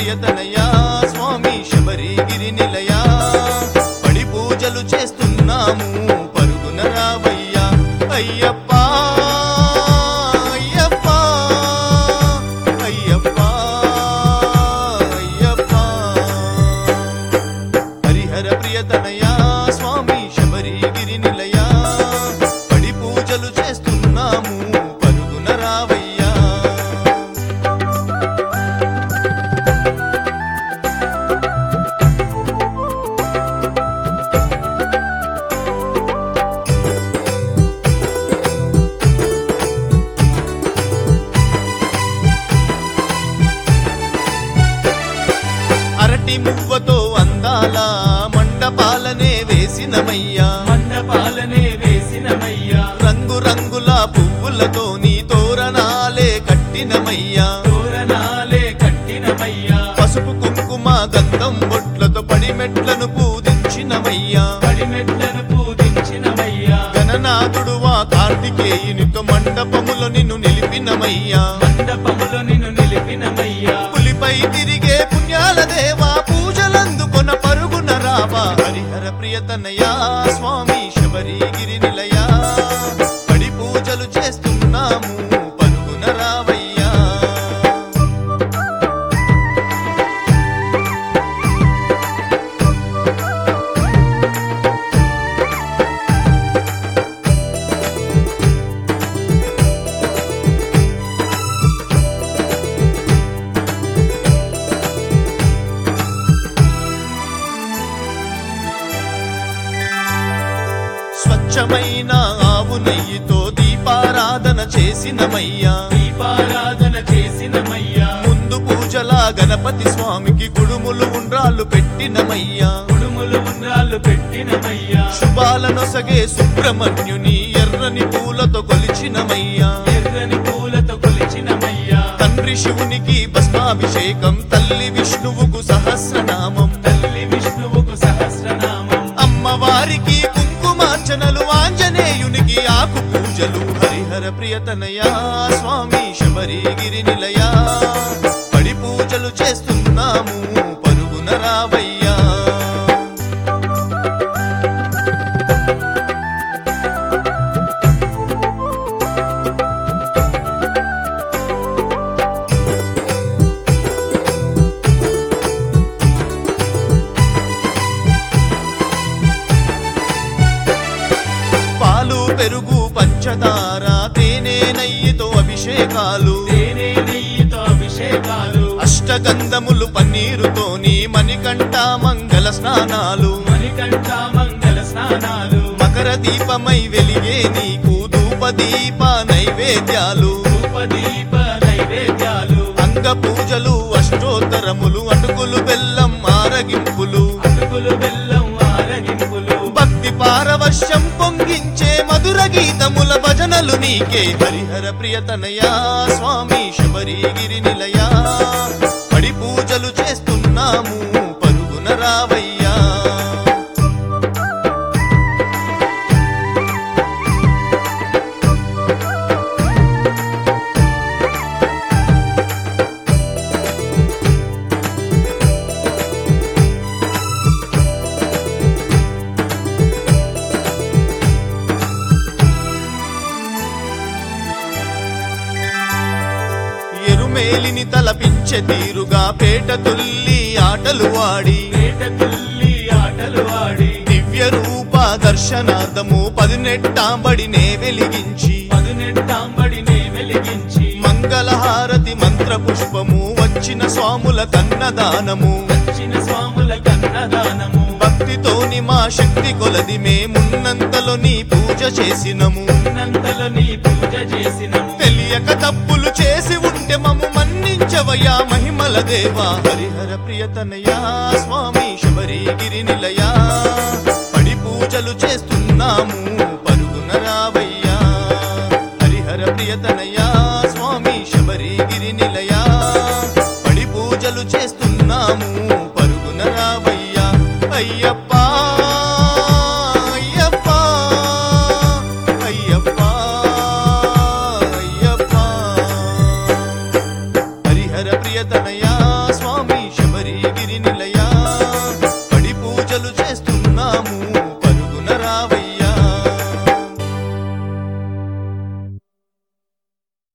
ప్రియతనయా స్వామి శబరిగిరి నిలయా పడి పూజలు చేస్తున్నాము పరుగున రావయ్యా అయ్యప్ప అయ్యప్ప అయ్యప్ప అయ్యప్ప హరిహర ప్రియతనయా స్వామి శబరిగిరి నిలయా పడి పూజలు చేస్తున్నాము పరుగున రావయ్యా అరటి మువ్వతో అందాల మండపాలనే వేసినమయ్యా మండపాలనే వేసినమయ్యా రంగు రంగుల పువ్వులతో నీ తోరణాలే కట్టినమయ్యా తోరణాలే కట్టినమయ్యా పసుపు కుంకుమ గంధం బొట్లతో పడిమెట్లను పూజించినమయ్యా పడిమెట్లను పూజించినమయ్యా గణనాథుడు వా కార్తికేయునితో మండపములో నిన్ను నిలిపినమయ్యా మండపములో నిన్ను నిలిపినమయ్యా పులిపై తిరిగే పుణ్యాల దేవా పూజలందుకొన పరుగున రావా హరిహర ప్రియతనయా స్వామి శబరిగిరి నిలయా పడి పూజలు చేస్తున్నాము పరుగున రావయ్యా స్వచ్ఛమైన ఆవు నెయ్యితో దీపారాధన చేసినమయ్యా దీపారాధన చేసినమయ్యా ముందు పూజలా గణపతి స్వామికి కుడుములు ఉండ్రాళ్ళు పెట్టినమయ్యా కుడుములు ఉండ్రాళ్ళు పెట్టినమయ్యా శుభాలనొసగే సుబ్రహ్మణ్యుని ఎర్రని పూలతో కొలిచినమయ్యా ఎర్రని పూలతో కొలిచినమయ్యా తండ్రి శివునికి భస్మాభిషేకం తల్లి విష్ణువుకు సహస్రనామం తల్లి విష్ణువుకు సహస్రనామం అమ్మవారికి కుంకుమార్చనలు ఆంజనేయునికి ఆకు పూజలు హరిహర ప్రియతనయా స్వామి శబరిగిరి నిలయా పడి పూజలు చేస్తున్నాము పరుగున రావయ్యా పాలు పెరుగు పంచదార తేనె నెయ్యితో అభిషేకాలు తేనె నెయ్యితో అభిషేకాలు అష్టగంధములు పన్నీరుతోని మణికంఠ మంగళ స్నానాలు మణికంఠ మంగళ స్నానాలు మకర దీపమై వెలిగే నీకు ధూప దీప నైవేద్యాలు ధూపదీప నైవేద్యాలు అంగ పూజలు అష్టోత్తరములు అటుకులు బెల్లం ఆరగింపులు అటుకులు బెల్లం ఆరగింపులు భక్తి పారవశ్యం పొంగించే మధుర గీతముల భజనలు నీకే హరిహర ప్రియతనయా స్వామి శబరిగిరి నిలయా పడి పూజలు చేస్తున్నాము పరుగున రావయ్యా ఎరుమేలిని తలపించే తీరుగా పేట తుల్లి ఆటలు ఆడి పేట తుల్లి ఆటలు ఆడి దివ్య రూప దర్శనార్థము పదినెట్టాంబడినే వెలిగించి పదునెట్టాంబడినే వెలిగించి మంగళహారతి మంత్ర పుష్పము వచ్చిన స్వాముల కన్నదానము వచ్చిన స్వాముల కన్నదానము భక్తితోని మా శక్తి కొలది మేమున్నంతలో నీ పూజ చేసినము ఉన్నంతలో నీ పూజ చేసినము తెలియక తప్పులు చేసి ఉంటే మము మన్నించవయ్యా మహిమల దేవా హరిహర ప్రియతనయా స్వామి శబరిగిరి నిలయా పడి పూజలు చేస్తున్నాము పరుగున రావయ్యా హరిహర ప్రియతనయా స్వామి శబరిగిరి నిలయా పడి పూజలు చేస్తున్నాము పరుగున రావయ్యా అయ్యప్ప అయ్యప్ప అయ్యప్ప అయ్యప్ప హరిహర ప్రియతనయా స్వామి శబరిగిరి నిలయా